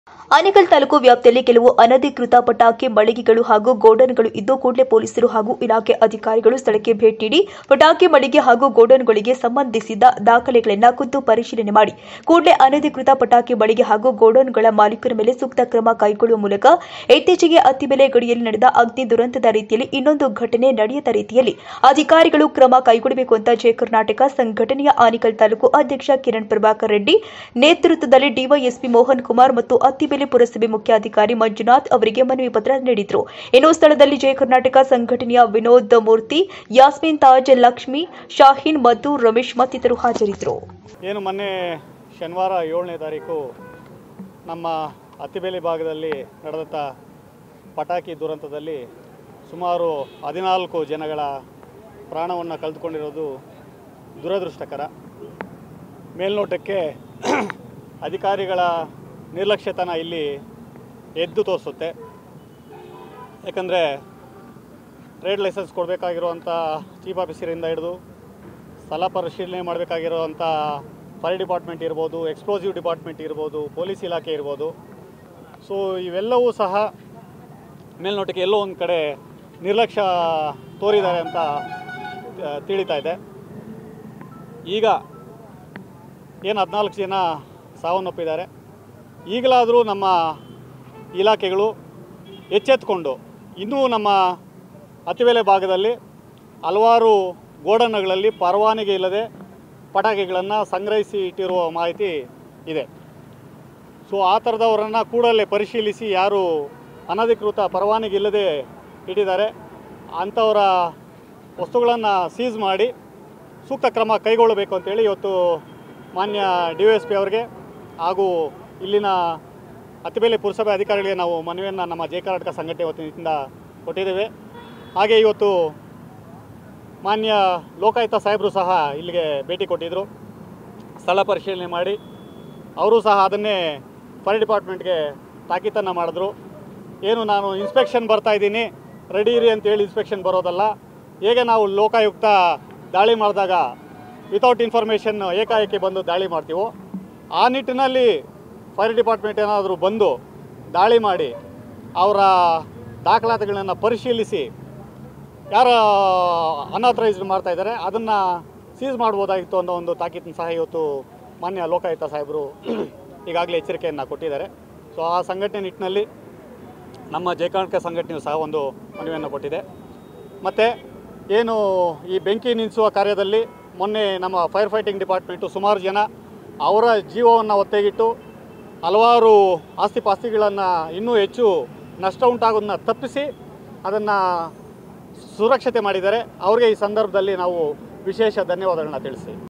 ಆನೇಕಲ್ ತಾಲೂಕು ವ್ಯಾಪ್ತಿಯಲ್ಲಿ ಕೆಲವು ಅನಧಿಕೃತ ಪಟಾಕಿ ಮಳಿಗೆಗಳು ಹಾಗೂ ಗೋಡನ್ಗಳು ಇದ್ದು ಕೂಡಲೇ ಪೊಲೀಸರು ಹಾಗೂ ಇಲಾಖೆ ಅಧಿಕಾರಿಗಳು ಸ್ಥಳಕ್ಕೆ ಭೇಟಿ ನೀಡಿ ಪಟಾಕಿ ಮಳಿಗೆ ಹಾಗೂ ಗೋಡನ್ಗಳಿಗೆ ಸಂಬಂಧಿಸಿದ ದಾಖಲೆಗಳನ್ನು ಖುದ್ದು ಪರಿಶೀಲನೆ ಮಾಡಿ ಕೂಡಲೇ ಅನಧಿಕೃತ ಪಟಾಕಿ ಮಳಿಗೆ ಹಾಗೂ ಗೋಡನ್ಗಳ ಮಾಲೀಕರ ಮೇಲೆ ಸೂಕ್ತ ಕ್ರಮ ಕೈಗೊಳ್ಳುವ ಮೂಲಕ ಇತ್ತೀಚೆಗೆ ಅತ್ತಿಬೆಲೆ ಗಡಿಯಲ್ಲಿ ನಡೆದ ಅಗ್ನಿ ದುರಂತದ ರೀತಿಯಲ್ಲಿ ಇನ್ನೊಂದು ಘಟನೆ ನಡೆಯದ ರೀತಿಯಲ್ಲಿ ಅಧಿಕಾರಿಗಳು ಕ್ರಮ ಕೈಗೊಳ್ಳಬೇಕು ಅಂತ ಜಯ ಕರ್ನಾಟಕ ಸಂಘಟನೆಯ ಆನೇಕಲ್ ತಾಲೂಕು ಅಧ್ಯಕ್ಷ ಕಿರಣ್ ಪ್ರಭಾಕರ್ ರೆಡ್ಡಿ ನೇತೃತ್ವದಲ್ಲಿ ಡಿವೈಎಸ್ಪಿ ಮೋಹನ್ ಕುಮಾರ್ ಮತ್ತು ಅತ್ತಿಬೆಲೆ ಪುರಸಭೆ ಮುಖ್ಯಾಧಿಕಾರಿ ಮಂಜುನಾಥ್ ಅವರಿಗೆ ಮನವಿ ಪತ್ರ ನೀಡಿದರು ಇನ್ನು ಸ್ಥಳದಲ್ಲಿ ಜಯ ಕರ್ನಾಟಕ ಸಂಘಟನೆಯ ವಿನೋದ್ ಮೂರ್ತಿ ಯಾಸ್ಮಿನ್ ತಾಜ್ ಲಕ್ಷ್ಮಿ ಶಾಹೀನ್ ಮಧು ರಮೇಶ್ ಮತ್ತಿತರರು ಹಾಜರಿದ್ದರು ಏನು ಮೊನ್ನೆ ಶನಿವಾರ ಏಳನೇ ತಾರೀಕು ನಮ್ಮ ಅತ್ತಿಬೇಲಿ ಭಾಗದಲ್ಲಿ ನಡೆದಂಥ ಪಟಾಕಿ ದುರಂತದಲ್ಲಿ ಸುಮಾರು ಹದಿನಾಲ್ಕು ಜನಗಳ ಪ್ರಾಣವನ್ನು ಕಳೆದುಕೊಂಡಿರೋದು ದುರದೃಷ್ಟಕರ ಮೇಲ್ನೋಟಕ್ಕೆ ಅಧಿಕಾರಿಗಳ ನಿರ್ಲಕ್ಷ್ಯತನ ಇಲ್ಲಿ ಎದ್ದು ತೋರಿಸುತ್ತೆ ಯಾಕಂದರೆ ಟ್ರೇಡ್ ಲೈಸೆನ್ಸ್ ಕೊಡಬೇಕಾಗಿರುವಂಥ ಚೀಫ್ ಆಫೀಸರಿಂದ ಹಿಡಿದು ಸ್ಥಳ ಪರಿಶೀಲನೆ ಮಾಡಬೇಕಾಗಿರುವಂಥ ಫೈರ್ ಡಿಪಾರ್ಟ್ಮೆಂಟ್ ಇರ್ಬೋದು ಎಕ್ಸ್ಪ್ಲೋಸಿವ್ ಡಿಪಾರ್ಟ್ಮೆಂಟ್ ಇರ್ಬೋದು ಪೊಲೀಸ್ ಇಲಾಖೆ ಇರ್ಬೋದು ಸೊ ಇವೆಲ್ಲವೂ ಸಹ ಮೇಲ್ನೋಟಕ್ಕೆ ಎಲ್ಲೋ ಒಂದು ಕಡೆ ನಿರ್ಲಕ್ಷ್ಯ ತೋರಿದ್ದಾರೆ ಅಂತ ಆ, ತಿಳಿತಾ ಇದೆ ಈಗ ಏನು ಹದಿನಾಲ್ಕು ಜನ ಸಾವನ್ನಪ್ಪಿದ್ದಾರೆ ಈಗಲಾದರೂ ನಮ್ಮ ಇಲಾಖೆಗಳು ಎಚ್ಚೆತ್ತುಕೊಂಡು ಇನ್ನೂ ನಮ್ಮ ಅತಿವೆಲೆ ಭಾಗದಲ್ಲಿ ಹಲವಾರು ಗೋಡನ್ಗಳಲ್ಲಿ ಪರವಾನಗಿ ಇಲ್ಲದೆ ಪಟಾಕಿಗಳನ್ನು ಸಂಗ್ರಹಿಸಿ ಇಟ್ಟಿರುವ ಮಾಹಿತಿ ಇದೆ ಸೊ ಆ ಥರದವರನ್ನು ಕೂಡಲೇ ಪರಿಶೀಲಿಸಿ ಯಾರು ಅನಧಿಕೃತ ಪರವಾನಗಿ ಇಲ್ಲದೆ ಇಟ್ಟಿದ್ದಾರೆ ಅಂಥವರ ವಸ್ತುಗಳನ್ನು ಸೀಸ್ ಮಾಡಿ ಸೂಕ್ತ ಕ್ರಮ ಕೈಗೊಳ್ಳಬೇಕು ಅಂತೇಳಿ ಇವತ್ತು ಮಾನ್ಯ ಡಿ ಎಸ್ ಪಿ ಅವರಿಗೆ ಹಾಗೂ ಇಲ್ಲಿನ ಅತಿಬೇಲೆ ಪುರಸಭೆ ಅಧಿಕಾರಿಗಳಿಗೆ ನಾವು ಮನವಿಯನ್ನು ನಮ್ಮ ಜಯ ಕರ್ನಾಟಕ ಸಂಘಟನೆ ವತಿಯಿಂದ ಕೊಟ್ಟಿದ್ದೇವೆ ಹಾಗೆ ಇವತ್ತು ಮಾನ್ಯ ಲೋಕಾಯುಕ್ತ ಸಾಹೇಬರು ಸಹ ಇಲ್ಲಿಗೆ ಭೇಟಿ ಕೊಟ್ಟಿದ್ದರು ಸ್ಥಳ ಪರಿಶೀಲನೆ ಮಾಡಿ ಅವರು ಸಹ ಅದನ್ನೇ ಫೈರ್ ಡಿಪಾರ್ಟ್ಮೆಂಟ್ಗೆ ತಾಕೀತನ್ನು ಮಾಡಿದ್ರು ಏನು ನಾನು ಇನ್ಸ್ಪೆಕ್ಷನ್ ಬರ್ತಾ ಇದ್ದೀನಿ ರೆಡಿ ಇರಿ ಅಂತೇಳಿ ಇನ್ಸ್ಪೆಕ್ಷನ್ ಬರೋದಲ್ಲ ಹೇಗೆ ನಾವು ಲೋಕಾಯುಕ್ತ ದಾಳಿ ಮಾಡಿದಾಗ ವಿತೌಟ್ ಇನ್ಫಾರ್ಮೇಷನ್ ಏಕಾಏಕಿ ಬಂದು ದಾಳಿ ಮಾಡ್ತೀವೋ ಆ ನಿಟ್ಟಿನಲ್ಲಿ ಫೈರ್ ಡಿಪಾರ್ಟ್ಮೆಂಟ್ ಏನಾದರೂ ಬಂದು ದಾಳಿ ಮಾಡಿ ಅವರ ದಾಖಲಾತಿಗಳನ್ನು ಪರಿಶೀಲಿಸಿ ಯಾರು ಅನ್ಆಥರೈಸ್ಡ್ ಮಾಡ್ತಾ ಇದ್ದಾರೆ ಅದನ್ನು ಸೀಸ್ ಮಾಡ್ಬೋದಾಗಿತ್ತು ಅನ್ನೋ ಒಂದು ತಾಕೀತನ್ನು ಸಹ ಇವತ್ತು ಮಾನ್ಯ ಲೋಕಾಯುಕ್ತ ಸಾಹೇಬರು ಈಗಾಗಲೇ ಎಚ್ಚರಿಕೆಯನ್ನು ಕೊಟ್ಟಿದ್ದಾರೆ ಸೊ ಆ ಸಂಘಟನೆ ನಿಟ್ಟಿನಲ್ಲಿ ನಮ್ಮ ಜಯಕರ್ನಾಟಕ ಸಂಘಟನೆಯು ಸಹ ಒಂದು ಮನವಿಯನ್ನು ಕೊಟ್ಟಿದೆ ಮತ್ತು ಏನು ಈ ಬೆಂಕಿ ನಿಲ್ಲಿಸುವ ಕಾರ್ಯದಲ್ಲಿ ಮೊನ್ನೆ ನಮ್ಮ ಫೈರ್ ಫೈಟಿಂಗ್ ಡಿಪಾರ್ಟ್ಮೆಂಟು ಸುಮಾರು ಜನ ಅವರ ಜೀವವನ್ನು ಒತ್ತೆಗಿಟ್ಟು ಹಲವಾರು ಆಸ್ತಿ ಪಾಸ್ತಿಗಳನ್ನು ಇನ್ನೂ ಹೆಚ್ಚು ನಷ್ಟ ಉಂಟಾಗೋದನ್ನ ತಪ್ಪಿಸಿ ಅದನ್ನು ಸುರಕ್ಷತೆ ಮಾಡಿದ್ದಾರೆ ಅವರಿಗೆ ಈ ಸಂದರ್ಭದಲ್ಲಿ ನಾವು ವಿಶೇಷ ಧನ್ಯವಾದಗಳನ್ನ ತಿಳಿಸಿ